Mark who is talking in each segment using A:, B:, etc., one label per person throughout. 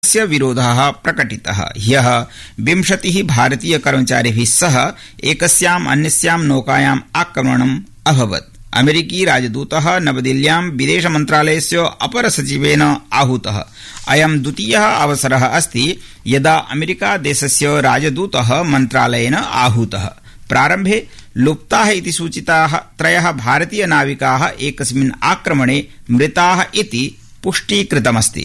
A: स्य विरोधः प्रकटितः ह्यः विंशतिः भारतीय कर्मचारिभिः सह एकस्याम् अन्यस्यां नौकायाम् आक्रमणम् अभवत् अमेरिकी राजदूतः नवदिल्ल्यां विदेशमन्त्रालयस्य अपरसचिवेन आहूतः अयं द्वितीयः अवसरः अस्ति यदा अमेरिकादेशस्य राजदूतः मन्त्रालयेन आहूतः प्रारम्भे लुप्ताः इति सूचिताः त्रयः भारतीयनाविकाः एकस्मिन् आक्रमणे मृताः इति पुष्टीकृतमस्ति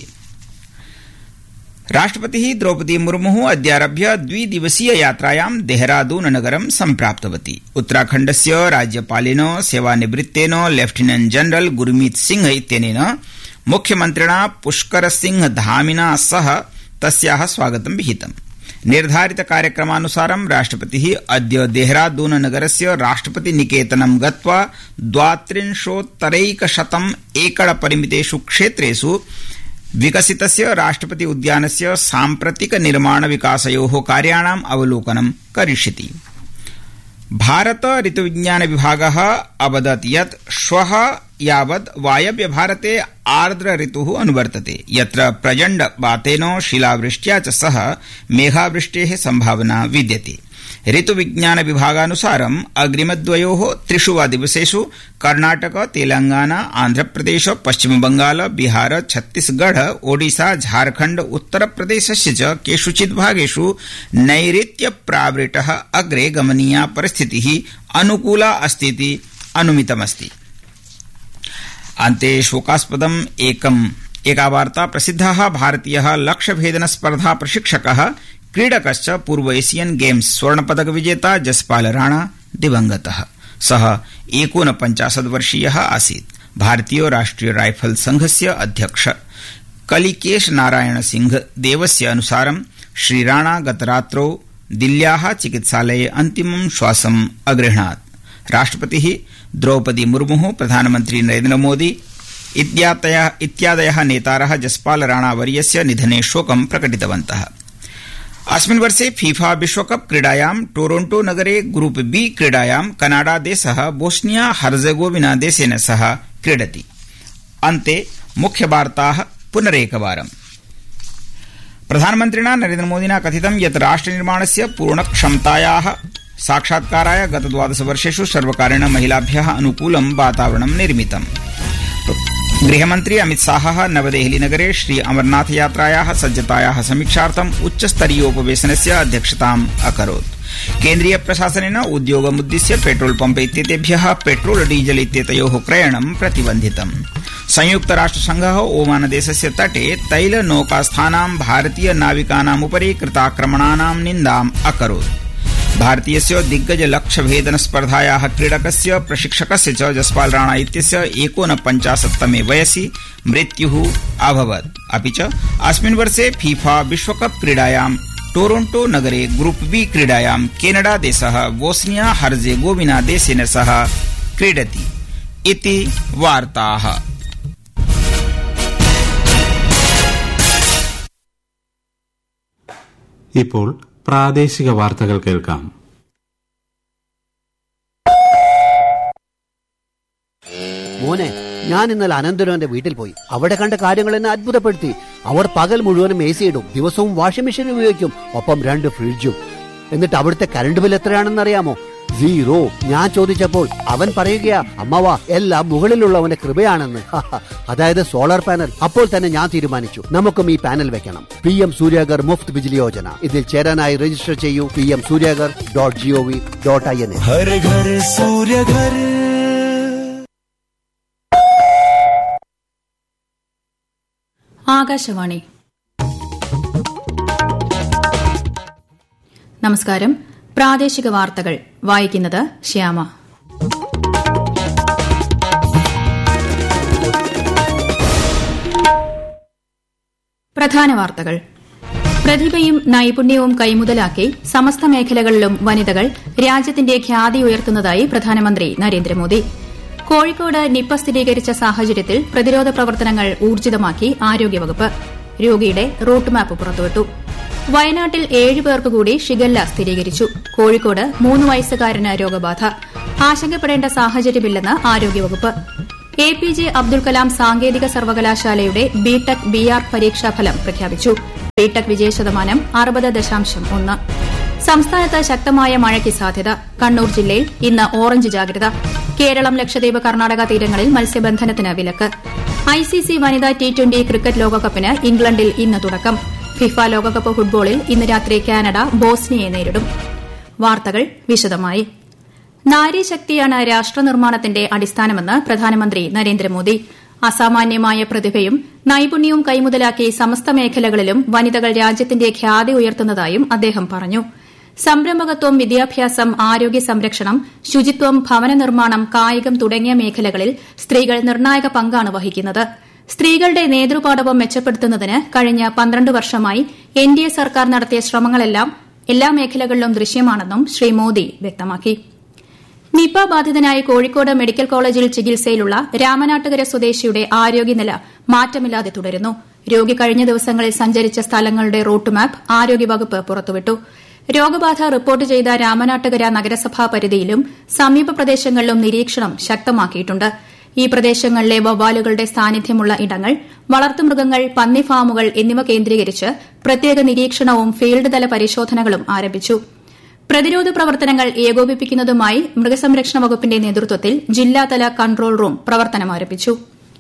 A: राष्ट्रपतिः द्रौपदी मुर्मुः अद्यारभ्य द्विदिवसीय यात्रायां देहरादून नगरं सम्प्राप्तवती उत्तराखण्डस्य राज्यपालेन सेवानिवृत्तेन लेफ्टिनेंट जनरल गुरमीत सिंह इत्यनेन मुख्यमन्त्रिणा पुष्कर सिंह धामिना सह तस्याः स्वागतं विहितम् निर्धारित कार्यक्रमानुसारं राष्ट्रपतिः अद्य देहरादून नगरस्य राष्ट्रपति निकेतनं गत्वा द्वात्रिंशोत्तरैकशतम् एकड़ परिमितेषु क्षेत्रेषु विकसितस्य राष्ट्रपति उद्यानस्य साम्प्रतिक निर्माण विकासयोः कार्याणाम् अवलोकनं करिष्यति भारत ऋतुविज्ञान विभागः अवदत् यत् श्वः यावत् वायव्य भारते आर्द्र ऋतुः अनुवर्तते यत्र प्रचण्ड वातेन शिलावृष्ट्या च सह मेघावृष्टेः सम्भावना विद्यते ऋतुविज्ञान विभागानुसारम् अग्रिमद्वयोः त्रिषु वा दिवसेषु कर्णाटक तेलंगाना आन्ध्रप्रदेश पश्चिमबंगाल बिहार छत्तीसगढ़ ओडिशा झारखण्ड उत्तरप्रदेशस्य च केषुचित् भागेषु नैऋत्य प्रावृतः अग्रे गमनीया परिस्थितिः अनुकूला अस्तीति अनुमितमस्ति अन्ते शोकास्पदम् एकम् एका वार्ता प्रसिद्धः भारतीयः लक्ष्यभेदन स्पर्धा प्रशिक्षकः क्रीडकश्च पूर्व एशियन गेम्स स्वर्णपदक विजेता जसपाल राणा दिवंगतः सः एकोनपञ्चाशत् वर्षीयः आसीत् भारतीय राष्ट्रिय राइफल संघस्य अध्यक्ष कलिकेश नारायण सिंह देवस्य अनुसारं श्रीराणा गतरात्रौ दिल्ल्याः चिकित्सालये अन्तिमं श्वासम् अगृह्णात् राष्ट्रपतिः द्रौपदी मुर्मुः प्रधानमन्त्री नरेन्द्रमोदी इत्यादयः नेतारः जसपाल राणा वर्यस्य निधने शोकं प्रकटितवन्तः अस्मिन् वर्षे फीफा विश्वकप क्रीडायां टोरोन्टो नगरे ग्रुप बी क्रीडायां कनाडा देशः बोस्निया हर्जेगोविना देशेन सह क्रीडति अन्ते मुख्यवार्ताः पुनरेकवारम् प्रधानमन्त्रिणा नरेन्द्रमोदिना कथितं यत् राष्ट्रनिर्माणस्य पूर्णक्षमतायाः साक्षात्काराय गत द्वादशवर्षेषु सर्वकारेण महिलाभ्यः अनुकूलं वातावरणं निर्मितम् गृहमन्त्री अमितशाहः नवदेहलीनगरे श्री अमरनाथ यात्रायाः सज्जतायाः समीक्षार्थम् उच्चस्तरीयोपवेशनस्य अध्यक्षताम् अकरोत् केन्द्रीय प्रशासनेन उद्योगमुद्दिश्य पेट्रोल पम्प इत्येतेभ्यः पेट्रोल डीजल इत्येतयोः क्रयणं प्रतिबन्धितम् संयुक्तराष्ट्रसंघः ओमानदेशस्य तटे तैल नौकास्थानां भारतीय नाविकानामुपरि कृताक्रमणानां निन्दाम् अकरोत् भारतीयस्य दिग्गज लक्ष्यभेदन स्पर्धायाः क्रीडकस्य प्रशिक्षकस्य च जसपाल राणा इत्यस्य एकोनपञ्चाशत्तमे वयसि मृत्युः अभवत् अपि च अस्मिन् वर्षे फीफा विश्वकप क्रीडायां टोरोन्टो नगरे ग्रुप बी क्रीडायां केनडा देशः बोस्निया हर्जेगोविना देशेन सह क्रीडति इति वार्ताः
B: ഇപ്പോൾ പ്രാദേശിക വാർത്തകൾ കേൾക്കാം
C: മോനെ ഞാൻ ഇന്നലെ അനന്തരവന്റെ വീട്ടിൽ പോയി അവിടെ കണ്ട കാര്യങ്ങൾ എന്നെ അത്ഭുതപ്പെടുത്തി അവർ പകൽ മുഴുവനും എ സി ഇടും ദിവസവും വാഷിംഗ് മെഷീൻ ഉപയോഗിക്കും ഒപ്പം രണ്ട് ഫ്രിഡ്ജും എന്നിട്ട് അവിടുത്തെ കറണ്ട് ബിൽ എത്രയാണെന്ന് അറിയാമോ സീറോ ഞാൻ ചോദിച്ചപ്പോൾ അവൻ പറയുകയാ അമ്മവ എല്ലാം മുകളിലുള്ളവന്റെ കൃപയാണെന്ന് അതായത് സോളാർ പാനൽ അപ്പോൾ തന്നെ ഞാൻ തീരുമാനിച്ചു നമുക്കും ഈ പാനൽ വെക്കണം പി എം സൂര്യാഗർ മുഫ്ത് ബിജ്ലി യോജന ഇതിൽ ചേരാനായി രജിസ്റ്റർ ചെയ്യൂ P M Suryaghar dot G O V dot I N
D: हर घर सूर्य घर
E: ആകാശവാണി നമസ്കാരം പ്രാദേശിക വാർത്തകൾ വായിക്കുന്നത് ശ്യാമ പ്രധാന വാർത്തകൾ പ്രതിഭയും നൈപുണ്യവും കൈമുതലാക്കി സമസ്ത മേഖലകളിലും വനിതകൾ രാജ്യത്തിന്റെ ഖ്യാതി ഉയർത്തുന്നതായി പ്രധാനമന്ത്രി നരേന്ദ്രമോദി കോഴിക്കോട് നിപ്പ സ്ഥിരീകരിച്ച സാഹചര്യത്തിൽ പ്രതിരോധ പ്രവർത്തനങ്ങൾ ഊർജിതമാക്കി ആരോഗ്യവകുപ്പ് രോഗിയുടെ റൂട്ട് മാപ്പ് പുറത്തുവിട്ടു വയനാട്ടിൽ ഏഴ് പേർക്ക് കൂടി ഷിഗല്ല സ്ഥിരീകരിച്ചു കോഴിക്കോട് മൂന്ന് വയസ്സുകാരന് രോഗബാധ ആശങ്കപ്പെടേണ്ട സാഹചര്യമില്ലെന്ന് ആരോഗ്യവകുപ്പ് A P J Abdul Kalam സാങ്കേതിക സർവകലാശാലയുടെ ബിടെക് ബി ആർ പരീക്ഷാഫലം പ്രഖ്യാപിച്ചു ബിടെക് വിജയശതമാനം അറുപത് ദശാംശം ഒന്ന് സംസ്ഥാനത്ത് ശക്തമായ മഴയ്ക്ക് സാധ്യത കണ്ണൂർ ജില്ലയിൽ ഇന്ന് ഓറഞ്ച് ജാഗ്രത കേരളം ലക്ഷദ്വീപ് കർണാടക തീരങ്ങളിൽ മത്സ്യബന്ധനത്തിന് വിലക്ക് ഐസിസി വനിതാ ടി ട്വന്റി ക്രിക്കറ്റ് ലോകകപ്പിന് ഇംഗ്ലണ്ടിൽ ഇന്ന് തുടക്കം ഫിഫ ലോകകപ്പ് ഫുട്ബോളിൽ ഇന്ന് രാത്രി കാനഡ ബോസ്നിയയെ നേരിടും വാർത്തകൾ വിശദമായി നാരീശക്തിയാണ് രാഷ്ട്രനിർമ്മാണത്തിന്റെ അടിസ്ഥാനമെന്ന് പ്രധാനമന്ത്രി നരേന്ദ്രമോദി അസാമാന്യമായ പ്രതിഭയും നൈപുണ്യവും കൈമുതലാക്കി സമസ്ത മേഖലകളിലും വനിതകൾ രാജ്യത്തിന്റെ ഖ്യാതി ഉയർത്തുന്നതായും അദ്ദേഹം പറഞ്ഞു സംരംഭകത്വം വിദ്യാഭ്യാസം ആരോഗ്യ സംരക്ഷണം ശുചിത്വം ഭവന നിർമ്മാണം കായികം തുടങ്ങിയ മേഖലകളിൽ സ്ത്രീകൾ നിർണായക പങ്കാണ് വഹിക്കുന്നത് സ്ത്രീകളുടെ നേതൃപാടവം മെച്ചപ്പെടുത്തുന്നതിന് കഴിഞ്ഞ പന്ത്രണ്ട് വർഷമായി എൻ ഡി എ സർക്കാർ നടത്തിയ ശ്രമങ്ങളെല്ലാം എല്ലാ മേഖലകളിലും ദൃശ്യമാണെന്നും ശ്രീ മോദി വ്യക്തമാക്കി നിപ ബാധിതനായ കോഴിക്കോട് മെഡിക്കൽ കോളേജിൽ ചികിത്സയിലുള്ള രാമനാട്ടുകര സ്വദേശിയുടെ ആരോഗ്യനില മാറ്റമില്ലാതെ തുടരുന്നു രോഗി കഴിഞ്ഞ ദിവസങ്ങളിൽ സഞ്ചരിച്ച സ്ഥലങ്ങളുടെ റൂട്ട് മാപ്പ് ആരോഗ്യവകുപ്പ് പുറത്തുവിട്ടു രോഗബാധ റിപ്പോർട്ട് ചെയ്ത രാമനാട്ടുകര നഗരസഭാ പരിധിയിലും സമീപ പ്രദേശങ്ങളിലും നിരീക്ഷണം ശക്തമാക്കിയിട്ടുണ്ട് ഈ പ്രദേശങ്ങളിലെ വവ്വാലുകളുടെ സാന്നിധ്യമുള്ള ഇടങ്ങൾ വളർത്തുമൃഗങ്ങൾ പന്നി ഫാമുകൾ എന്നിവ കേന്ദ്രീകരിച്ച് പ്രത്യേക നിരീക്ഷണവും ഫീൽഡ് തല പരിശോധനകളും ആരംഭിച്ചു പ്രതിരോധ പ്രവർത്തനങ്ങൾ ഏകോപിപ്പിക്കുന്നതുമായി മൃഗസംരക്ഷണ വകുപ്പിന്റെ നേതൃത്വത്തിൽ ജില്ലാതല കൺട്രോൾ റൂം പ്രവർത്തനം ആരംഭിച്ചു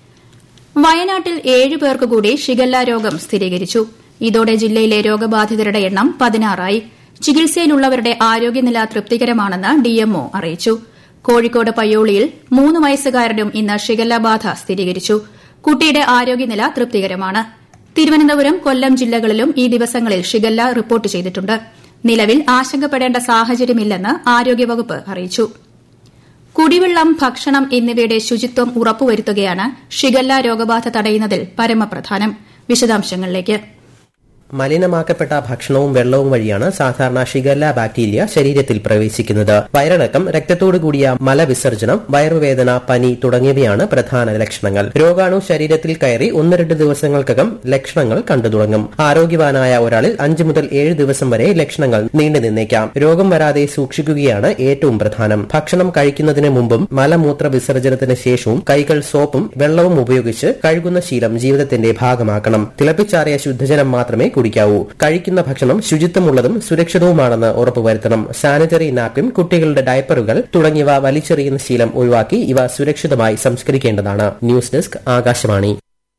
E: വയനാട്ടിൽ ഏഴ് പേർക്ക് കൂടി ഷിഗല്ല രോഗം സ്ഥിരീകരിച്ചു ഇതോടെ ജില്ലയിലെ രോഗബാധിതരുടെ എണ്ണം പതിനാറായി ചികിത്സയിലുള്ളവരുടെ ആരോഗ്യനില തൃപ്തികരമാണെന്ന് ഡിഎംഒ അറിയിച്ചു കോഴിക്കോട് പയ്യോളിയിൽ മൂന്ന് വയസ്സുകാരനും ഇന്ന് ഷിഗല്ല ബാധ സ്ഥിരീകരിച്ചു കുട്ടിയുടെ ആരോഗ്യനില തൃപ്തികരമാണ് തിരുവനന്തപുരം കൊല്ലം ജില്ലകളിലും ഈ ദിവസങ്ങളിൽ ഷിഗല്ല റിപ്പോർട്ട് ചെയ്തിട്ടുണ്ട് നിലവിൽ ആശങ്കപ്പെടേണ്ട സാഹചര്യമില്ലെന്ന് ആരോഗ്യവകുപ്പ് അറിയിച്ചു കുടിവെള്ളം ഭക്ഷണം എന്നിവയുടെ ശുചിത്വം ഉറപ്പുവരുത്തുകയാണ് ഷിഗല്ല രോഗബാധ തടയുന്നതിൽ പരമപ്രധാനം വിശദാംശങ്ങളിലേക്ക്
F: മലിനമാക്കപ്പെട്ട ഭക്ഷണവും വെള്ളവും വഴിയാണ് സാധാരണ ഷിഗല്ല ബാക്ടീരിയ ശരീരത്തിൽ പ്രവേശിക്കുന്നത് വയറിളക്കം രക്തത്തോടു കൂടിയ മലവിസർജനം വയറുവേദന പനി തുടങ്ങിയവയാണ് പ്രധാന ലക്ഷണങ്ങൾ രോഗാണു ശരീരത്തിൽ കയറി ഒന്ന് രണ്ട് ദിവസങ്ങൾക്കകം ലക്ഷണങ്ങൾ കണ്ടു തുടങ്ങും ആരോഗ്യവാനായ ഒരാളിൽ അഞ്ചു മുതൽ ഏഴ് ദിവസം വരെ ലക്ഷണങ്ങൾ നീണ്ടു നിന്നേക്കാം രോഗം വരാതെ സൂക്ഷിക്കുകയാണ് ഏറ്റവും പ്രധാനം ഭക്ഷണം കഴിക്കുന്നതിന് മുമ്പും മലമൂത്ര വിസർജനത്തിന് ശേഷവും കൈകൾ സോപ്പും വെള്ളവും ഉപയോഗിച്ച് കഴുകുന്ന ശീലം ജീവിതത്തിന്റെ ഭാഗമാക്കണം തിളപ്പിച്ചാറിയ ശുദ്ധജലം മാത്രമേ കുടിക്കാവൂ കഴിക്കുന്ന ഭക്ഷണം ശുചിത്വമുള്ളതും സുരക്ഷിതവുമാണെന്ന് ഉറപ്പുവരുത്തണം സാനിറ്ററി നാപ്കിൻ കുട്ടികളുടെ ഡയപ്പറുകൾ തുടങ്ങിയവ വലിച്ചെറിയുന്ന ശീലം ഒഴിവാക്കി ഇവ സുരക്ഷിതമായി സംസ്കരിക്കേണ്ടതാണ് news desk Akashvani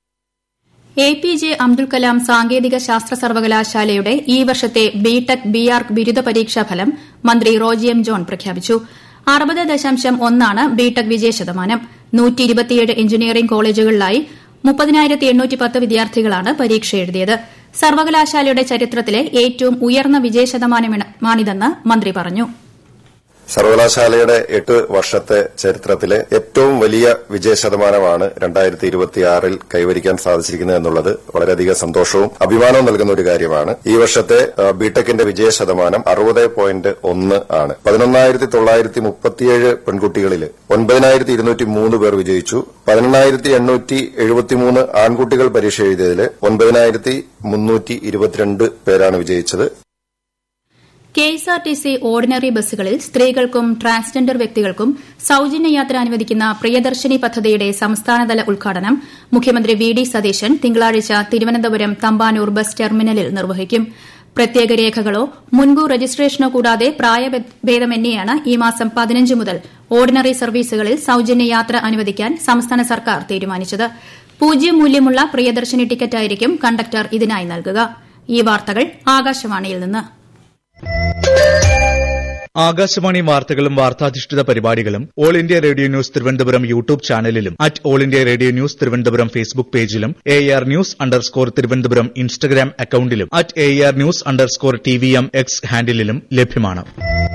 E: A P J Abdul Kalam സാങ്കേതിക ശാസ്ത്ര സർവകലാശാലയുടെ ഈ വർഷത്തെ ബിടെക് ബി ആർക്ക് ബിരുദ പരീക്ഷാ ഫലം മന്ത്രി റോജി എം ജോൺ പ്രഖ്യാപിച്ചു അറുപത് ദശാംശം ഒന്നാണ് ബിടെക് വിജയശതമാനം നൂറ്റി ഇരുപത്തിയേഴ് എഞ്ചിനീയറിംഗ് കോളേജുകളിലായി മുപ്പതിനായിരത്തി എണ്ണൂറ്റി പത്ത് വിദ്യാർത്ഥികളാണ് പരീക്ഷ എഴുതിയത് സർവകലാശാലയുടെ ചരിത്രത്തിലെ ഏറ്റവും ഉയർന്ന വിജയശതമാനമാണിതെന്ന് മന്ത്രി പറഞ്ഞു
G: സർവകലാശാലയുടെ എട്ട് വർഷത്തെ ചരിത്രത്തിലെ ഏറ്റവും വലിയ വിജയശതമാനമാണ് രണ്ടായിരത്തി ഇരുപത്തിയാറിൽ കൈവരിക്കാൻ സാധിച്ചിരിക്കുന്നത് എന്നുള്ളത് വളരെയധികം സന്തോഷവും അഭിമാനവും നൽകുന്ന ഒരു കാര്യമാണ് ഈ വർഷത്തെ ബിടെക്കിന്റെ വിജയശതമാനം അറുപത് പോയിന്റ് ഒന്ന് ആണ് പതിനൊന്നായിരത്തി തൊള്ളായിരത്തി മുപ്പത്തിയേഴ് പെൺകുട്ടികളിൽ ഒൻപതിനായിരത്തി ഇരുന്നൂറ്റി മൂന്ന് പേർ വിജയിച്ചു പതിനെണ്ണായിരത്തി എണ്ണൂറ്റി എഴുപത്തിമൂന്ന് ആൺകുട്ടികൾ പരീക്ഷ എഴുതിയതിൽ ഒൻപതിനായിരത്തി മുന്നൂറ്റി ഇരുപത്തിരണ്ട് പേരാണ് വിജയിച്ചത്
E: കെഎസ്ആർടിസി ഓർഡിനറി ബസ്സുകളിൽ സ്ത്രീകൾക്കും ട്രാൻസ്ജെൻഡർ വ്യക്തികൾക്കും സൌജന്യ യാത്ര അനുവദിക്കുന്ന പ്രിയദർശിനി പദ്ധതിയുടെ സംസ്ഥാനതല ഉദ്ഘാടനം മുഖ്യമന്ത്രി വി ഡി സതീശൻ തിങ്കളാഴ്ച തിരുവനന്തപുരം തമ്പാനൂർ ബസ് ടെർമിനലിൽ നിർവഹിക്കും പ്രത്യേക രേഖകളോ മുൻകൂർ രജിസ്ട്രേഷനോ കൂടാതെ പ്രായഭേദമന്യേയാണ് ഈ മാസം പതിനഞ്ച് മുതൽ ഓർഡിനറി സർവീസുകളിൽ സൌജന്യ യാത്ര അനുവദിക്കാൻ സംസ്ഥാന സർക്കാർ തീരുമാനിച്ചത് പൂജ്യം മൂല്യമുള്ള പ്രിയദർശിനി ടിക്കറ്റായിരിക്കും കണ്ടക്ടർ ഇതിനായി നൽകുക ഈ വാർത്തകൾ ആകാശവാണിയിൽ നിന്ന്
H: ആകാശവാണി വാർത്തകളും വാർത്താധിഷ്ഠിത പരിപാടികളും all India radio news Thiruvananthapuram YouTube ചാനലിലും at all India radio news Thiruvananthapuram Facebook പേജിലും A R news underscore Thiruvananthapuram Instagram അക്കൌണ്ടിലും at A R news underscore T V M X ഹാൻഡിലും ലഭ്യമാണ്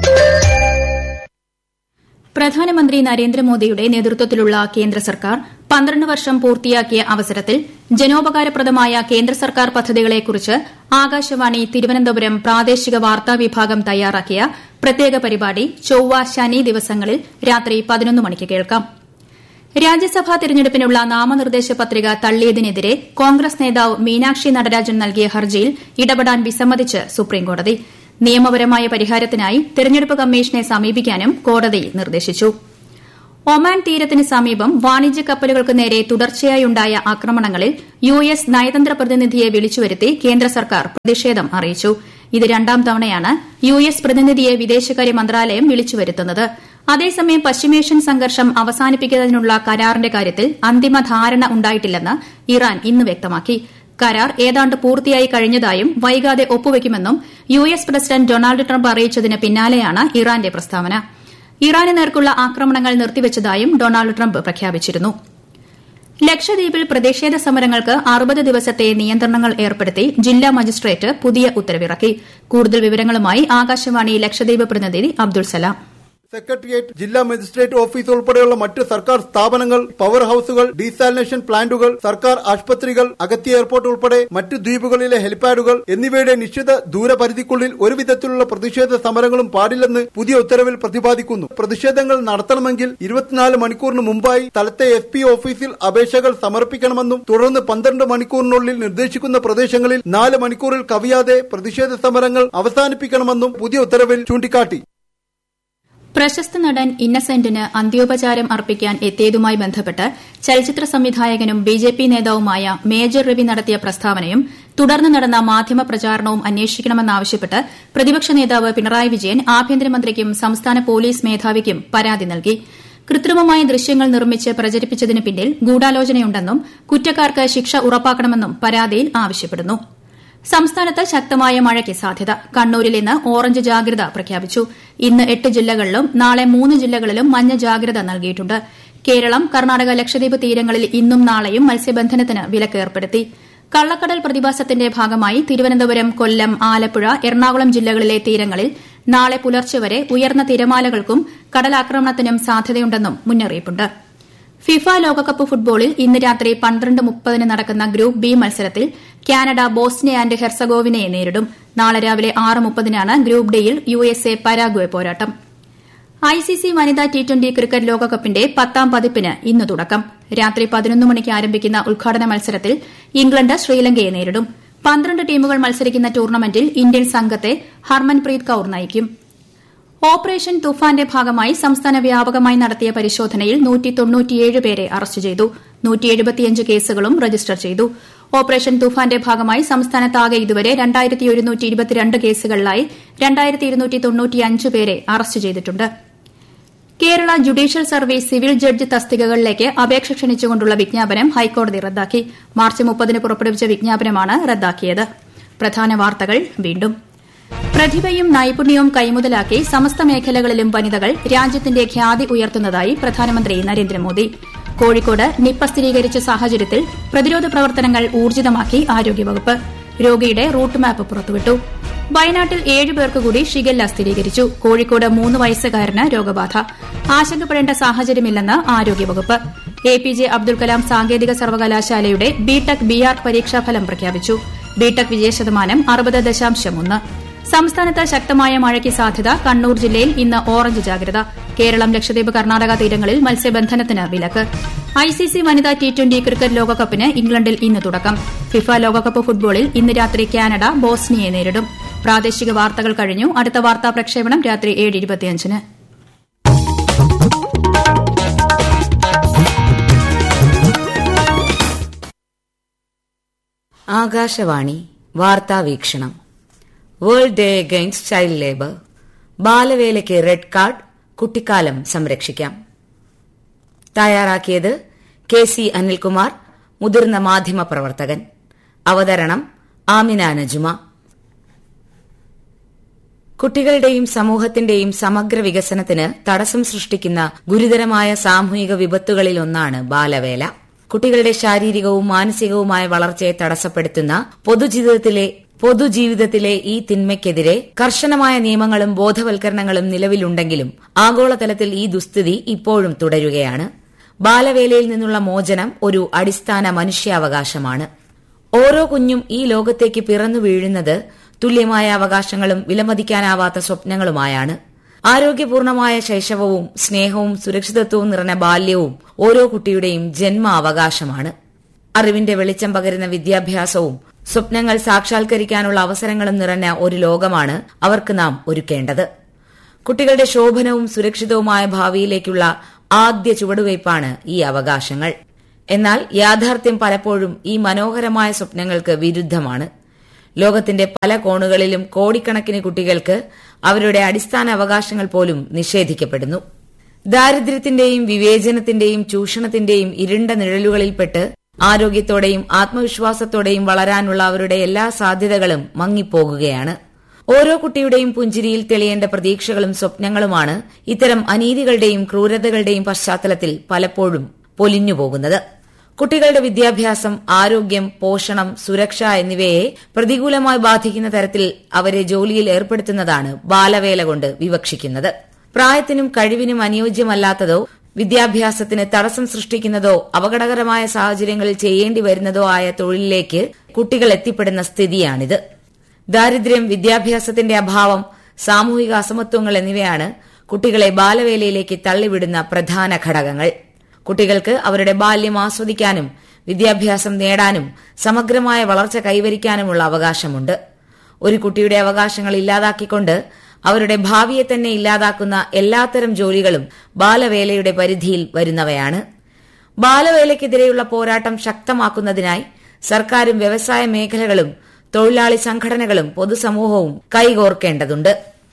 E: പ്രധാനമന്ത്രി നരേന്ദ്രമോദിയുടെ നേതൃത്വത്തിലുള്ള കേന്ദ്ര സർക്കാർ പന്ത്രണ്ട് വർഷം പൂർത്തിയാക്കിയ അവസരത്തിൽ ജനോപകാരപ്രദമായ കേന്ദ്ര സർക്കാർ പദ്ധതികളെക്കുറിച്ച് ആകാശവാണി തിരുവനന്തപുരം പ്രാദേശിക വാർത്താ വിഭാഗം തയ്യാറാക്കിയ പ്രത്യേക പരിപാടി ചൊവ്വ ശനി ദിവസങ്ങളിൽ രാത്രി പതിനൊന്ന് മണിക്ക് കേൾക്കാം രാജ്യസഭാ തെരഞ്ഞെടുപ്പിനുള്ള നാമനിർദ്ദേശ പത്രിക തള്ളിയതിനെതിരെ കോൺഗ്രസ് നേതാവ് മീനാക്ഷി നടരാജൻ നൽകിയ ഹർജിയിൽ ഇടപെടാൻ വിസമ്മതിച്ച് സുപ്രീംകോടതി നിയമപരമായ പരിഹാരത്തിനായി തെരഞ്ഞെടുപ്പ് കമ്മീഷനെ സമീപിക്കാനും കോടതി നിർദ്ദേശിച്ചു ഒമാൻ തീരത്തിന് സമീപം വാണിജ്യ കപ്പലുകൾക്ക് നേരെ തുടർച്ചയായുണ്ടായ ആക്രമണങ്ങളിൽ യു എസ് നയതന്ത്ര പ്രതിനിധിയെ വിളിച്ചുവരുത്തി കേന്ദ്ര സർക്കാർ പ്രതിഷേധം അറിയിച്ചു ഇത് രണ്ടാം തവണയാണ് യു എസ് പ്രതിനിധിയെ വിദേശകാര്യ മന്ത്രാലയം വിളിച്ചുവരുത്തുന്നത് അതേസമയം പശ്ചിമേഷ്യൻ സംഘർഷം അവസാനിപ്പിക്കുന്നതിനുള്ള കരാറിന്റെ കാര്യത്തിൽ അന്തിമ ധാരണ ഉണ്ടായിട്ടില്ലെന്ന് ഇറാൻ ഇന്ന് വ്യക്തമാക്കി കരാർ ഏതാണ്ട് പൂർത്തിയായി കഴിഞ്ഞതായും വൈകാതെ ഒപ്പുവയ്ക്കുമെന്നും U S president Donald Trump അറിയിച്ചതിന് പിന്നാലെയാണ് ഇറാന്റെ പ്രസ്താവന ഇറാന് നേർക്കുള്ള ആക്രമണങ്ങൾ നിർത്തിവച്ചതായും ഡൊണാൾഡ് ട്രംപ് പ്രഖ്യാപിച്ചിരുന്നു ലക്ഷദ്വീപിൽ പ്രതിഷേധ സമരങ്ങൾക്ക് അറുപത് ദിവസത്തെ നിയന്ത്രണങ്ങൾ ഏർപ്പെടുത്തി ജില്ലാ മജിസ്ട്രേറ്റ് പുതിയ ഉത്തരവിറക്കി കൂടുതൽ വിവരങ്ങളുമായി ആകാശവാണി ലക്ഷദ്വീപ് പ്രതിനിധി അബ്ദുൾ സലാം
I: സെക്രട്ടേറിയറ്റ് ജില്ലാ മജിസ്ട്രേറ്റ് ഓഫീസ് ഉൾപ്പെടെയുള്ള മറ്റ് സർക്കാർ സ്ഥാപനങ്ങൾ പവർ ഹൌസുകൾ ഡീസാലിനേഷൻ പ്ലാന്റുകൾ സർക്കാർ ആശുപത്രികൾ അഗത്തി എയർപോർട്ട് ഉൾപ്പെടെ മറ്റ് ദ്വീപുകളിലെ ഹെലിപാഡുകൾ എന്നിവയുടെ നിശ്ചിത ദൂരപരിധിക്കുള്ളിൽ ഒരു വിധത്തിലുള്ള പ്രതിഷേധ സമരങ്ങളും പാടില്ലെന്ന് പുതിയ ഉത്തരവിൽ പ്രതിപാദിക്കുന്നു പ്രതിഷേധങ്ങൾ നടത്തണമെങ്കിൽ ഇരുപത്തിനാല് മണിക്കൂറിന് മുമ്പായി സ്ഥലത്തെ എസ് പി ഓഫീസിൽ അപേക്ഷകൾ സമർപ്പിക്കണമെന്നും തുടർന്ന് പന്ത്രണ്ട് മണിക്കൂറിനുള്ളിൽ നിർദ്ദേശിക്കുന്ന പ്രദേശങ്ങളിൽ നാല് മണിക്കൂറിൽ കവിയാതെ പ്രതിഷേധ സമരങ്ങൾ അവസാനിപ്പിക്കണമെന്നും പുതിയ ഉത്തരവിൽ ചൂണ്ടിക്കാട്ടി
E: പ്രശസ്ത നടൻ ഇന്നസെന്റിന് അന്ത്യോപചാരം അർപ്പിക്കാൻ എത്തിയതുമായി ബന്ധപ്പെട്ട് ചലച്ചിത്ര സംവിധായകനും ബിജെപി നേതാവുമായ മേജർ രവി നടത്തിയ പ്രസ്താവനയും തുടർന്ന് നടന്ന മാധ്യമ പ്രചാരണവും അന്വേഷിക്കണമെന്നാവശ്യപ്പെട്ട് പ്രതിപക്ഷ നേതാവ് പിണറായി വിജയൻ ആഭ്യന്തരമന്ത്രിക്കും സംസ്ഥാന പോലീസ് മേധാവിക്കും പരാതി നൽകി കൃത്രിമമായ ദൃശ്യങ്ങൾ നിർമ്മിച്ച് പ്രചരിപ്പിച്ചതിന് പിന്നിൽ ഗൂഢാലോചനയുണ്ടെന്നും കുറ്റക്കാർക്ക് ശിക്ഷ ഉറപ്പാക്കണമെന്നും പരാതിയിൽ ആവശ്യപ്പെടുന്നു സംസ്ഥാനത്ത് ശക്തമായ മഴയ്ക്ക് സാധ്യത കണ്ണൂരിൽ ഇന്ന് ഓറഞ്ച് ജാഗ്രത പ്രഖ്യാപിച്ചു ഇന്ന് എട്ട് ജില്ലകളിലും നാളെ മൂന്ന് ജില്ലകളിലും മഞ്ഞ ജാഗ്രത നൽകിയിട്ടുണ്ട് കേരളം കർണാടക ലക്ഷദ്വീപ് തീരങ്ങളിൽ ഇന്നും നാളെയും മത്സ്യബന്ധനത്തിന് വിലക്ക് ഏർപ്പെടുത്തി കള്ളക്കടൽ പ്രതിഭാസത്തിന്റെ ഭാഗമായി തിരുവനന്തപുരം കൊല്ലം ആലപ്പുഴ എറണാകുളം ജില്ലകളിലെ തീരങ്ങളിൽ നാളെ പുലർച്ചെ വരെ ഉയർന്ന തിരമാലകൾക്കും കടലാക്രമണത്തിനും സാധ്യതയുണ്ടെന്നും മുന്നറിയിപ്പുണ്ട് ഫിഫ ലോകകപ്പ് ഫുട്ബോളിൽ ഇന്ന് രാത്രി പന്ത്രണ്ട് മുപ്പതിന് നടക്കുന്ന ഗ്രൂപ്പ് ബി മത്സരത്തിൽ കാനഡ ബോസ്നിയ ആന്റ് ഹെർസഗോവിനയെ നേരിടും നാളെ രാവിലെ ആറ് മുപ്പതിനാണ് ഗ്രൂപ്പ് ഡിയിൽ യു എസ് എ പരാഗ്വെ പോരാട്ടം ഐസിസി വനിതാ ടി ട്വന്റി ക്രിക്കറ്റ് ലോകകപ്പിന്റെ പത്താം പതിപ്പിന് ഇന്ന് തുടക്കം രാത്രി പതിനൊന്ന് മണിക്ക് ആരംഭിക്കുന്ന ഉദ്ഘാടന മത്സരത്തിൽ ഇംഗ്ലണ്ട് ശ്രീലങ്കയെ നേരിടും പന്ത്രണ്ട് ടീമുകൾ മത്സരിക്കുന്ന ടൂർണമെന്റിൽ ഇന്ത്യൻ സംഘത്തെ ഹർമൻപ്രീത് കൌർ നയിക്കും ഓപ്പറേഷൻ തുഫാന്റെ ഭാഗമായി സംസ്ഥാന വ്യാപകമായി നടത്തിയ പരിശോധനയിൽ പേരെ അറസ്റ്റ് ചെയ്തു കേസുകളും രജിസ്റ്റർ ചെയ്തു ഓപ്പറേഷൻ തുഫാന്റെ ഭാഗമായി സംസ്ഥാനത്താകെ ഇതുവരെ കേസുകളിലായി പേരെ അറസ്റ്റ് ചെയ്തിട്ടുണ്ട് Kerala judicial service civil judge തസ്തികകളിലേക്ക് അപേക്ഷ ക്ഷണിച്ചുകൊണ്ടുള്ള വിജ്ഞാപനം ഹൈക്കോടതി റദ്ദാക്കി മാർച്ച് മുപ്പതിന് പുറപ്പെടുവിച്ച വിജ്ഞാപനമാണ് റദ്ദാക്കിയത് പ്രധാന വാർത്തകൾ വീണ്ടും പ്രതിഭയും നൈപുണ്യവും കൈമുതലാക്കി സമസ്ത മേഖലകളിലും വനിതകൾ രാജ്യത്തിന്റെ ഖ്യാതി ഉയർത്തുന്നതായി പ്രധാനമന്ത്രി നരേന്ദ്രമോദി കോഴിക്കോട് നിപ്പ സ്ഥിരീകരിച്ച സാഹചര്യത്തിൽ പ്രതിരോധ പ്രവർത്തനങ്ങൾ ഊർജിതമാക്കി ആരോഗ്യവകുപ്പ് രോഗിയുടെ റൂട്ട് മാപ്പ് പുറത്തുവിട്ടു വയനാട്ടിൽ ഏഴ് പേർക്ക് കൂടി ഷിഗല്ല സ്ഥിരീകരിച്ചു കോഴിക്കോട് മൂന്ന് വയസ്സുകാരന് രോഗബാധ ആശങ്കപ്പെടേണ്ട സാഹചര്യമില്ലെന്ന് ആരോഗ്യവകുപ്പ് A P J Abdul Kalam സാങ്കേതിക സർവകലാശാലയുടെ ബിടെക് ബിആർ പരീക്ഷാഫലം പ്രഖ്യാപിച്ചു ബിടെക് വിജയശതമാനം അറുപത് ദശാംശം ഒന്ന് സംസ്ഥാനത്ത് ശക്തമായ മഴയ്ക്ക് സാധ്യത കണ്ണൂർ ജില്ലയിൽ ഇന്ന് ഓറഞ്ച് ജാഗ്രത കേരളം ലക്ഷദ്വീപ് കർണാടക തീരങ്ങളിൽ മത്സ്യബന്ധനത്തിന് വിലക്ക് ഐസിസി വനിതാ ടി ട്വന്റി ക്രിക്കറ്റ് ലോകകപ്പിന് ഇംഗ്ലണ്ടിൽ ഇന്ന് തുടക്കം ഫിഫ ലോകകപ്പ് ഫുട്ബോളിൽ ഇന്ന് രാത്രി കാനഡ ബോസ്നിയെ നേരിടും പ്രാദേശിക വാർത്തകൾ കഴിഞ്ഞു അടുത്ത വാർത്താ പ്രക്ഷേപണം രാത്രി ഏഴ് ഇരുപത്തിയഞ്ചിന്
J: ആകാശവാണി വാർത്താ വീക്ഷണം world day against child labour ബാലവേലയ്ക്ക് റെഡ് കാർഡ് കുട്ടിക്കാലം സംരക്ഷിക്കാം തയ്യാറാക്കിയത് കെ സി അനിൽകുമാർ മുതിർന്ന മാധ്യമ പ്രവർത്തകൻ അവതരണം ആമിന നജുമ കുട്ടികളുടെയും സമൂഹത്തിന്റെയും സമഗ്ര വികസനത്തിന് തടസ്സം സൃഷ്ടിക്കുന്ന ഗുരുതരമായ സാമൂഹിക വിപത്തുകളിലൊന്നാണ് ബാലവേല കുട്ടികളുടെ ശാരീരികവും മാനസികവുമായ വളർച്ചയെ തടസ്സപ്പെടുത്തുന്ന പൊതുജീവിതത്തിലെ പൊതുജീവിതത്തിലെ ഈ തിന്മയ്ക്കെതിരെ കർശനമായ നിയമങ്ങളും ബോധവൽക്കരണങ്ങളും നിലവിലുണ്ടെങ്കിലും ആഗോളതലത്തിൽ ഈ ദുസ്ഥിതി ഇപ്പോഴും തുടരുകയാണ് ബാലവേലയിൽ നിന്നുള്ള മോചനം ഒരു അടിസ്ഥാന മനുഷ്യാവകാശമാണ് ഓരോ കുഞ്ഞും ഈ ലോകത്തേക്ക് പിറന്നു വീഴുന്നത് തുല്യമായ അവകാശങ്ങളും വിലമതിക്കാനാവാത്ത സ്വപ്നങ്ങളുമായാണ് ആരോഗ്യപൂർണമായ ശൈശവവും സ്നേഹവും സുരക്ഷിതത്വവും നിറഞ്ഞ ബാല്യവും ഓരോ കുട്ടിയുടെയും ജന്മാവകാശമാണ് അറിവിന്റെ വെളിച്ചം പകരുന്ന വിദ്യാഭ്യാസവും സ്വപ്നങ്ങൾ സാക്ഷാത്കരിക്കാനുള്ള അവസരങ്ങളും നിറഞ്ഞ ഒരു ലോകമാണ് അവർക്ക് നാം ഒരുക്കേണ്ടത് കുട്ടികളുടെ ശോഭനവും സുരക്ഷിതവുമായ ഭാവിയിലേക്കുള്ള ആദ്യ ചുവടുവയ്പ്പാണ് ഈ അവകാശങ്ങൾ എന്നാൽ യാഥാർത്ഥ്യം പലപ്പോഴും ഈ മനോഹരമായ സ്വപ്നങ്ങൾക്ക് വിരുദ്ധമാണ് ലോകത്തിന്റെ പല കോണുകളിലും കോടിക്കണക്കിന് കുട്ടികൾക്ക് അവരുടെ അടിസ്ഥാന അവകാശങ്ങൾ പോലും നിഷേധിക്കപ്പെടുന്നു ദാരിദ്ര്യത്തിന്റെയും വിവേചനത്തിന്റെയും ചൂഷണത്തിന്റെയും ഇരുണ്ട നിഴലുകളിൽപ്പെട്ട് ആരോഗ്യത്തോടെയും ആത്മവിശ്വാസത്തോടെയും വളരാനുള്ള അവരുടെ എല്ലാ സാധ്യതകളും മങ്ങിപ്പോകുകയാണ് ഓരോ കുട്ടിയുടെയും പുഞ്ചിരിയിൽ തെളിയേണ്ട പ്രതീക്ഷകളും സ്വപ്നങ്ങളുമാണ് ഇത്തരം അനീതികളുടെയും ക്രൂരതകളുടെയും പശ്ചാത്തലത്തിൽ പലപ്പോഴും പൊലിഞ്ഞുപോകുന്നത് കുട്ടികളുടെ വിദ്യാഭ്യാസം ആരോഗ്യം പോഷണം സുരക്ഷ എന്നിവയെ പ്രതികൂലമായി ബാധിക്കുന്ന തരത്തിൽ അവരെ ജോലിയിൽ ഏർപ്പെടുത്തുന്നതാണ് ബാലവേല കൊണ്ട് വിവക്ഷിക്കുന്നത് പ്രായത്തിനും കഴിവിനും അനുയോജ്യമല്ലാത്തതോ വിദ്യാഭ്യാസത്തിന് തടസ്സം സൃഷ്ടിക്കുന്നതോ അപകടകരമായ സാഹചര്യങ്ങളിൽ ചെയ്യേണ്ടി വരുന്നതോ ആയ തൊഴിലിലേക്ക് കുട്ടികൾ എത്തിപ്പെടുന്ന സ്ഥിതിയാണിത് ദാരിദ്ര്യം വിദ്യാഭ്യാസത്തിന്റെ അഭാവം സാമൂഹിക അസമത്വങ്ങൾ എന്നിവയാണ് കുട്ടികളെ ബാലവേലയിലേക്ക് തള്ളിവിടുന്ന പ്രധാന ഘടകങ്ങൾ കുട്ടികൾക്ക് അവരുടെ ബാല്യം ആസ്വദിക്കാനും വിദ്യാഭ്യാസം നേടാനും സമഗ്രമായ വളർച്ച കൈവരിക്കാനുമുള്ള അവകാശമുണ്ട് ഒരു കുട്ടിയുടെ അവകാശങ്ങൾ ഇല്ലാതാക്കിക്കൊണ്ട് അവരുടെ ഭാവിയെ തന്നെ ഇല്ലാതാക്കുന്ന എല്ലാത്തരം ജോലികളും ബാലവേലയുടെ പരിധിയിൽ വരുന്നവയാണ് ബാലവേലയ്ക്കെതിരെയുള്ള പോരാട്ടം ശക്തമാക്കുന്നതിനായി സർക്കാരും വ്യവസായ മേഖലകളും തൊഴിലാളി സംഘടനകളും പൊതുസമൂഹവും കൈകോർക്കേണ്ടതുണ്ട്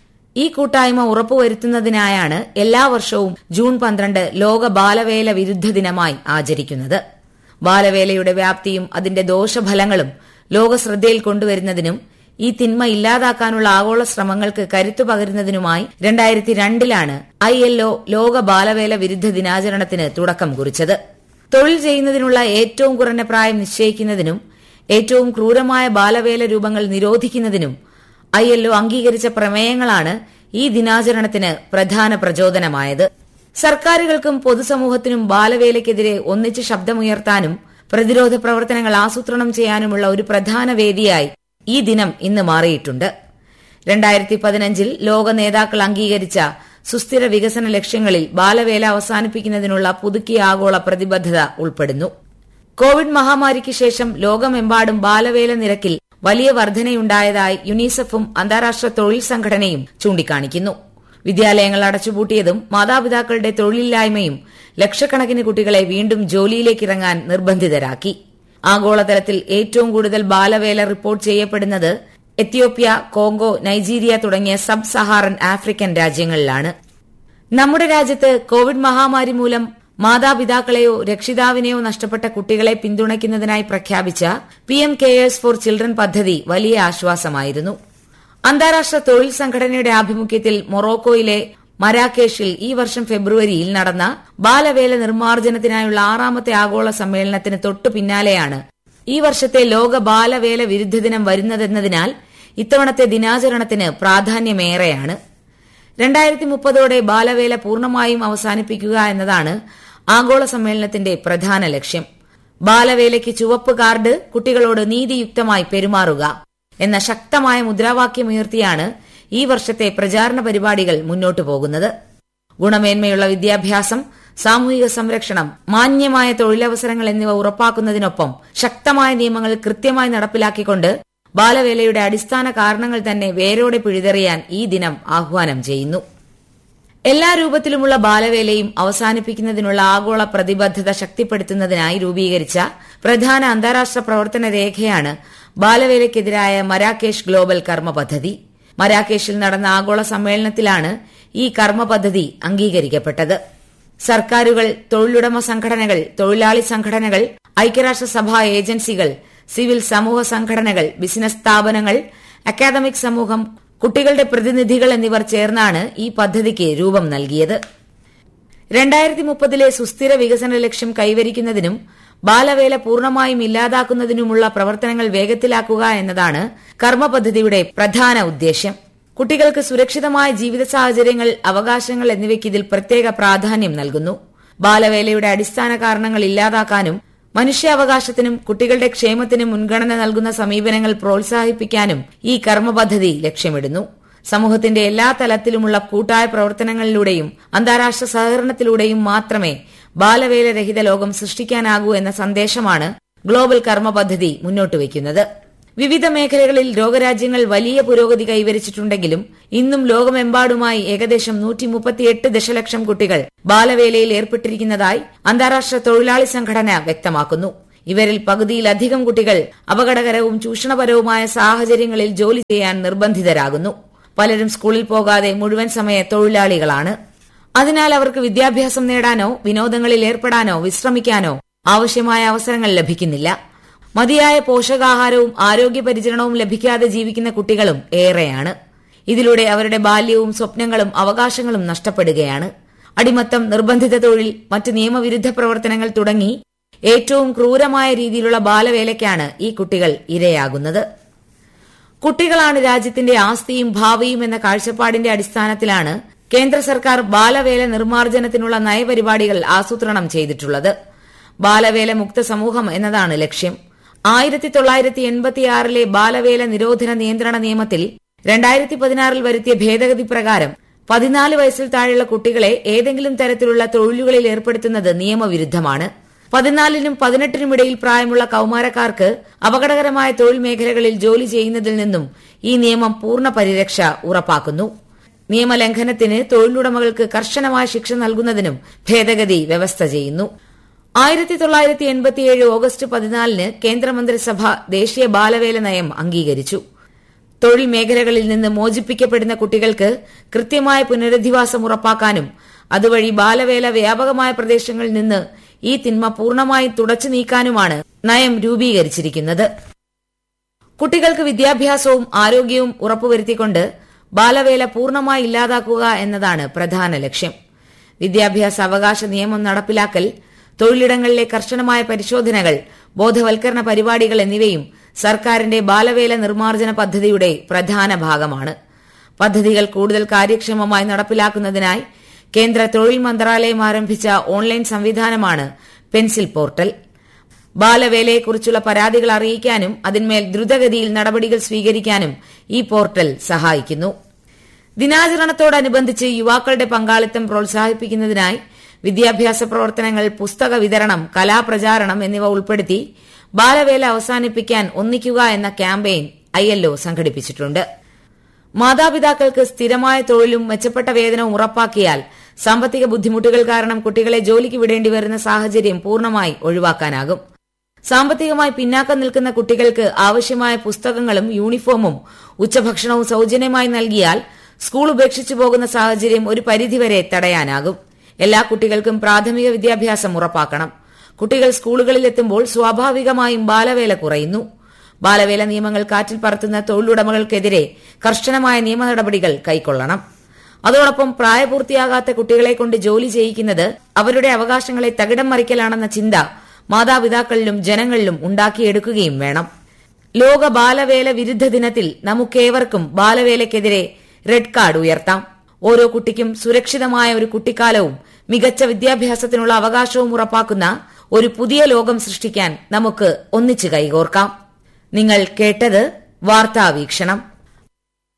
J: ഈ കൂട്ടായ്മ ഉറപ്പുവരുത്തുന്നതിനായാണ് എല്ലാ വർഷവും ജൂൺ പന്ത്രണ്ട് ലോക ബാലവേല വിരുദ്ധ ദിനമായി ആചരിക്കുന്നത് ബാലവേലയുടെ വ്യാപ്തിയും അതിന്റെ ദോഷഫലങ്ങളും ലോകശ്രദ്ധയിൽ കൊണ്ടുവരുന്നതിനും ഈ തിന്മ ഇല്ലാതാക്കാനുള്ള ആഗോള ശ്രമങ്ങൾക്ക് കരുത്തു പകരുന്നതിനുമായി രണ്ടായിരത്തി രണ്ടിലാണ് ഐ എൽഒ ലോക ബാലവേല വിരുദ്ധ ദിനാചരണത്തിന് തുടക്കം കുറിച്ചത് തൊഴിൽ ചെയ്യുന്നതിനുള്ള ഏറ്റവും കുറഞ്ഞ പ്രായം നിശ്ചയിക്കുന്നതിനും ഏറ്റവും ക്രൂരമായ ബാലവേല രൂപങ്ങൾ നിരോധിക്കുന്നതിനും ഐ എൽഒ അംഗീകരിച്ച പ്രമേയങ്ങളാണ് ഈ ദിനാചരണത്തിന് പ്രധാന പ്രചോദനമായത് സർക്കാരുകൾക്കും പൊതുസമൂഹത്തിനും ബാലവേലയ്ക്കെതിരെ ഒന്നിച്ച് ശബ്ദമുയർത്താനും പ്രതിരോധ പ്രവർത്തനങ്ങൾ ആസൂത്രണം ചെയ്യാനുമുള്ള ഒരു പ്രധാന വേദിയായി ഈ ദിനം ഇന്ന് മാറിയിട്ടുണ്ട് രണ്ടായിരത്തി പതിനഞ്ചിൽ ലോക നേതാക്കൾ അംഗീകരിച്ച സുസ്ഥിര വികസന ലക്ഷ്യങ്ങളിൽ ബാലവേല അവസാനിപ്പിക്കുന്നതിനുള്ള പുതുക്കിയ ആഗോള പ്രതിബദ്ധത ഉൾപ്പെടുന്നു കോവിഡ് മഹാമാരിക്ക് ശേഷം ലോകമെമ്പാടും ബാലവേല നിരക്കിൽ വലിയ വർധനയുണ്ടായതായി യുനിസെഫും അന്താരാഷ്ട്ര തൊഴിൽ സംഘടനയും ചൂണ്ടിക്കാണിക്കുന്നു വിദ്യാലയങ്ങൾ അടച്ചുപൂട്ടിയതും മാതാപിതാക്കളുടെ തൊഴിലില്ലായ്മയും ലക്ഷക്കണക്കിന് കുട്ടികളെ വീണ്ടും ജോലിയിലേക്കിറങ്ങാൻ നിർബന്ധിതരാക്കി ആഗോളതലത്തിൽ ഏറ്റവും കൂടുതൽ ബാലവേല റിപ്പോർട്ട് ചെയ്യപ്പെടുന്നത് എത്യോപ്യ കോങ്കോ നൈജീരിയ തുടങ്ങിയ സബ് സഹാറൻ ആഫ്രിക്കൻ രാജ്യങ്ങളിലാണ് നമ്മുടെ രാജ്യത്ത് കോവിഡ് മഹാമാരി മൂലം മാതാപിതാക്കളെയോ രക്ഷിതാവിനെയോ നഷ്ടപ്പെട്ട കുട്ടികളെ പിന്തുണയ്ക്കുന്നതിനായി പ്രഖ്യാപിച്ച P M CARES for children പദ്ധതി വലിയ ആശ്വാസമായിരുന്നു അന്താരാഷ്ട്ര തൊഴിൽ സംഘടനയുടെ ആഭിമുഖ്യത്തിൽ മൊറോക്കോയിലെ മരാക്കേഷിൽ ഈ വർഷം ഫെബ്രുവരിയിൽ നടന്ന ബാലവേല നിർമ്മാർജ്ജനത്തിനായുള്ള ആറാമത്തെ ആഗോള സമ്മേളനത്തിന് തൊട്ടു പിന്നാലെയാണ് ഈ വർഷത്തെ ലോക ബാലവേല വിരുദ്ധ ദിനം വരുന്നതെന്നതിനാൽ ഇത്തവണത്തെ ദിനാചരണത്തിന് പ്രാധാന്യമേറെയാണ് രണ്ടായിരത്തി മുപ്പതോടെ ബാലവേല പൂർണ്ണമായും അവസാനിപ്പിക്കുക എന്നതാണ് ആഗോള സമ്മേളനത്തിന്റെ പ്രധാന ലക്ഷ്യം ബാലവേലയ്ക്ക് ചുവപ്പ് കാർഡ് കുട്ടികളോട് നീതിയുക്തമായി പെരുമാറുക എന്ന ശക്തമായ മുദ്രാവാക്യമുയർത്തിയാണ് ഈ വർഷത്തെ പ്രചാരണ പരിപാടികൾ മുന്നോട്ടു പോകുന്നത് ഗുണമേന്മയുള്ള വിദ്യാഭ്യാസം സാമൂഹിക സംരക്ഷണം മാന്യമായ തൊഴിലവസരങ്ങൾ എന്നിവ ഉറപ്പാക്കുന്നതിനൊപ്പം ശക്തമായ നിയമങ്ങൾ കൃത്യമായി നടപ്പിലാക്കിക്കൊണ്ട് ബാലവേലയുടെ അടിസ്ഥാന കാരണങ്ങൾ തന്നെ വേരോടെ പിഴുതെറിയാൻ ഈ ദിനം ആഹ്വാനം ചെയ്യുന്നു എല്ലാ രൂപത്തിലുമുള്ള ബാലവേലയും അവസാനിപ്പിക്കുന്നതിനുള്ള ആഗോള പ്രതിബദ്ധത ശക്തിപ്പെടുത്തുന്നതിനായി രൂപീകരിച്ച പ്രധാന അന്താരാഷ്ട്ര പ്രവർത്തന രേഖയാണ് ബാലവേലയ്ക്കെതിരായ മരാക്കേഷ് ഗ്ലോബൽ കർമ്മ പദ്ധതി മരാക്കേഷിൽ നടന്ന ആഗോള സമ്മേളനത്തിലാണ് ഈ കർമ്മ പദ്ധതി അംഗീകരിക്കപ്പെട്ടത് സർക്കാരുകൾ തൊഴിലുടമ സംഘടനകൾ തൊഴിലാളി സംഘടനകൾ ഐക്യരാഷ്ട്രസഭാ ഏജൻസികൾ സിവിൽ സമൂഹ സംഘടനകൾ ബിസിനസ് സ്ഥാപനങ്ങൾ അക്കാദമിക് സമൂഹം കുട്ടികളുടെ പ്രതിനിധികൾ എന്നിവർ ചേർന്നാണ് ഈ പദ്ധതിക്ക് രൂപം നൽകിയത് രണ്ടായിരത്തി മുപ്പതിലെ സുസ്ഥിര വികസന ലക്ഷ്യം കൈവരിക്കുന്നതിനും ബാലവേല പൂർണ്ണമായും ഇല്ലാതാക്കുന്നതിനുമുള്ള പ്രവർത്തനങ്ങൾ വേഗത്തിലാക്കുക എന്നതാണ് കർമ്മ പദ്ധതിയുടെ പ്രധാന ഉദ്ദേശ്യം കുട്ടികൾക്ക് സുരക്ഷിതമായ ജീവിത സാഹചര്യങ്ങൾ അവകാശങ്ങൾ എന്നിവയ്ക്ക് ഇതിൽ പ്രത്യേക പ്രാധാന്യം നൽകുന്നു ബാലവേലയുടെ അടിസ്ഥാന കാരണങ്ങൾ ഇല്ലാതാക്കാനും മനുഷ്യാവകാശത്തിനും കുട്ടികളുടെ ക്ഷേമത്തിനും മുൻഗണന നൽകുന്ന സമീപനങ്ങൾ പ്രോത്സാഹിപ്പിക്കാനും ഈ കർമ്മ പദ്ധതി ലക്ഷ്യമിടുന്നു സമൂഹത്തിന്റെ എല്ലാ തലത്തിലുമുള്ള കൂട്ടായ പ്രവർത്തനങ്ങളിലൂടെയും അന്താരാഷ്ട്ര സഹകരണത്തിലൂടെയും മാത്രമേ ബാലവേല രഹിത ലോകം സൃഷ്ടിക്കാനാകൂ എന്ന സന്ദേശമാണ് ഗ്ലോബൽ കർമ്മ പദ്ധതി മുന്നോട്ട് വയ്ക്കുന്നത് വിവിധ മേഖലകളിൽ ലോകരാജ്യങ്ങൾ വലിയ പുരോഗതി കൈവരിച്ചിട്ടുണ്ടെങ്കിലും ഇന്നും ലോകമെമ്പാടുമായി ഏകദേശം നൂറ്റിമുപ്പത്തിയെട്ട് ദശലക്ഷം കുട്ടികൾ ബാലവേലയിൽ ഏർപ്പെട്ടിരിക്കുന്നതായി അന്താരാഷ്ട്ര തൊഴിലാളി സംഘടന വ്യക്തമാക്കുന്നു ഇവരിൽ പകുതിയിലധികം കുട്ടികൾ അപകടകരവും ചൂഷണപരവുമായ സാഹചര്യങ്ങളിൽ ജോലി ചെയ്യാൻ നിർബന്ധിതരാകുന്നു പലരും സ്കൂളിൽ പോകാതെ മുഴുവൻ സമയ തൊഴിലാളികളാണ് അതിനാൽ അവർക്ക് വിദ്യാഭ്യാസം നേടാനോ വിനോദങ്ങളിൽ ഏർപ്പെടാനോ വിശ്രമിക്കാനോ ആവശ്യമായ അവസരങ്ങൾ ലഭിക്കുന്നില്ല മതിയായ പോഷകാഹാരവും ആരോഗ്യ പരിചരണവും ലഭിക്കാതെ ജീവിക്കുന്ന കുട്ടികളും ഏറെയാണ് ഇതിലൂടെ അവരുടെ ബാല്യവും സ്വപ്നങ്ങളും അവകാശങ്ങളും നഷ്ടപ്പെടുകയാണ് അടിമത്തം നിർബന്ധിത തൊഴിൽ മറ്റ് നിയമവിരുദ്ധ പ്രവർത്തനങ്ങൾ തുടങ്ങി ഏറ്റവും ക്രൂരമായ രീതിയിലുള്ള ബാലവേലയ്ക്കാണ് ഈ കുട്ടികൾ ഇരയാകുന്നത് കുട്ടികളാണ് രാജ്യത്തിന്റെ ആസ്തിയും ഭാവിയും എന്ന കാഴ്ചപ്പാടിന്റെ അടിസ്ഥാനത്തിലാണ് കേന്ദ്ര സർക്കാർ ബാലവേല നിർമ്മാർജ്ജനത്തിനുള്ള നയപരിപാടികൾ ആസൂത്രണം ചെയ്തിട്ടുള്ളത് ബാലവേല മുക്ത സമൂഹം എന്നതാണ് ലക്ഷ്യം ആയിരത്തി തൊള്ളായിരത്തി എൺപത്തിയാറിലെ ബാലവേല നിരോധന നിയന്ത്രണ നിയമത്തിൽ രണ്ടായിരത്തി പതിനാറിൽ വരുത്തിയ ഭേദഗതി പ്രകാരം പതിനാല് വയസ്സിൽ താഴെയുള്ള കുട്ടികളെ ഏതെങ്കിലും തരത്തിലുള്ള തൊഴിലുകളിൽ ഏർപ്പെടുത്തുന്നത് നിയമവിരുദ്ധമാണ് പതിനാലിനും പതിനെട്ടിനും ഇടയിൽ പ്രായമുള്ള കൌമാരക്കാർക്ക് അപകടകരമായ തൊഴിൽ മേഖലകളിൽ ജോലി ചെയ്യുന്നതിൽ നിന്നും ഈ നിയമം പൂർണ്ണ പരിരക്ഷ ഉറപ്പാക്കുന്നു നിയമലംഘനത്തിന് തൊഴിലുടമകൾക്ക് കർശനമായ ശിക്ഷ നൽകുന്നതിനും ഭേദഗതി വ്യവസ്ഥ ചെയ്യുന്നു ആയിരത്തി തൊള്ളായിരത്തി എൺപത്തിയേഴ് ഓഗസ്റ്റ് പതിനാലിന് കേന്ദ്രമന്ത്രിസഭ ദേശീയ ബാലവേല നയം അംഗീകരിച്ചു തൊഴിൽ മേഖലകളിൽ നിന്ന് മോചിപ്പിക്കപ്പെടുന്ന കുട്ടികൾക്ക് കൃത്യമായ പുനരധിവാസം ഉറപ്പാക്കാനും അതുവഴി ബാലവേല വ്യാപകമായ പ്രദേശങ്ങളിൽ നിന്ന് ഈ തിന്മ പൂർണ്ണമായും തുടച്ചു നീക്കാനുമാണ് നയം രൂപീകരിച്ചിരിക്കുന്നത് കുട്ടികൾക്ക് വിദ്യാഭ്യാസവും ആരോഗ്യവും ഉറപ്പുവരുത്തിക്കൊണ്ട് ബാലവേല പൂർണ്ണമായി ഇല്ലാതാക്കുക എന്നതാണ് പ്രധാന ലക്ഷ്യം വിദ്യാഭ്യാസ അവകാശ നിയമം നടപ്പിലാക്കൽ തൊഴിലിടങ്ങളിലെ കർശനമായ പരിശോധനകൾ ബോധവൽക്കരണ പരിപാടികൾ എന്നിവയും സർക്കാരിന്റെ ബാലവേല നിർമ്മാർജ്ജന പദ്ധതിയുടെ പ്രധാന ഭാഗമാണ് പദ്ധതികൾ കൂടുതൽ കാര്യക്ഷമമായി നടപ്പിലാക്കുന്നതിനായി കേന്ദ്ര തൊഴിൽ മന്ത്രാലയം ആരംഭിച്ച ഓൺലൈൻ സംവിധാനമാണ് പെൻസിൽ പോർട്ടൽ ബാലവേലയെക്കുറിച്ചുള്ള പരാതികൾ അറിയിക്കാനും അതിന്മേൽ ദ്രുതഗതിയിൽ നടപടികൾ സ്വീകരിക്കാനും ഈ പോർട്ടൽ സഹായിക്കുന്നു ദിനാചരണത്തോടനുബന്ധിച്ച് യുവാക്കളുടെ പങ്കാളിത്തം പ്രോത്സാഹിപ്പിക്കുന്നതിനായി വിദ്യാഭ്യാസ പ്രവർത്തനങ്ങൾ പുസ്തക വിതരണം കലാപ്രചാരണം എന്നിവ ഉൾപ്പെടുത്തി ബാലവേല അവസാനിപ്പിക്കാൻ ഒന്നിക്കുക എന്ന ക്യാമ്പയിൻ ഐഎൽഒ സംഘടിപ്പിച്ചിട്ടുണ്ട് മാതാപിതാക്കൾക്ക് സ്ഥിരമായ തൊഴിലും മെച്ചപ്പെട്ട വേതനവും ഉറപ്പാക്കിയാൽ സാമ്പത്തിക ബുദ്ധിമുട്ടുകൾ കാരണം കുട്ടികളെ ജോലിക്ക് വിടേണ്ടി വരുന്ന സാഹചര്യം പൂർണ്ണമായി ഒഴിവാക്കാനാകും സാമ്പത്തികമായി പിന്നാക്കം നിൽക്കുന്ന കുട്ടികൾക്ക് ആവശ്യമായ പുസ്തകങ്ങളും യൂണിഫോമും ഉച്ചഭക്ഷണവും സൌജന്യമായി നൽകിയാൽ സ്കൂൾ ഉപേക്ഷിച്ചു പോകുന്ന സാഹചര്യം ഒരു പരിധിവരെ തടയാനാകും എല്ലാ കുട്ടികൾക്കും പ്രാഥമിക വിദ്യാഭ്യാസം ഉറപ്പാക്കണം കുട്ടികൾ സ്കൂളുകളിൽ എത്തുമ്പോൾ സ്വാഭാവികമായും ബാലവേല കുറയുന്നു ബാലവേല നിയമങ്ങൾ കാറ്റിൽ പറത്തുന്ന തൊഴിലുടമകൾക്കെതിരെ കർശനമായ നിയമ നടപടികൾ കൈക്കൊള്ളണം അതോടൊപ്പം പ്രായപൂർത്തിയാകാത്ത കുട്ടികളെ കൊണ്ട് ജോലി ചെയ്യിക്കുന്നത് അവരുടെ അവകാശങ്ങളെ തകിടം മറിക്കലാണെന്ന ചിന്ത മാതാപിതാക്കളിലും ജനങ്ങളിലും ഉണ്ടാക്കിയെടുക്കുകയും വേണം ലോക ബാലവേല വിരുദ്ധ ദിനത്തിൽ നമുക്കേവർക്കും ബാലവേലയ്ക്കെതിരെ റെഡ് കാർഡ് ഉയർത്താം ഓരോ കുട്ടിക്കും സുരക്ഷിതമായ ഒരു കുട്ടിക്കാലവും മികച്ച വിദ്യാഭ്യാസത്തിനുള്ള അവകാശവും ഉറപ്പാക്കുന്ന ഒരു പുതിയ ലോകം സൃഷ്ടിക്കാൻ നമുക്ക് ഒന്നിച്ചു കൈകോർക്കാം നിങ്ങൾ കേട്ടത് വാർത്താവീക്ഷണം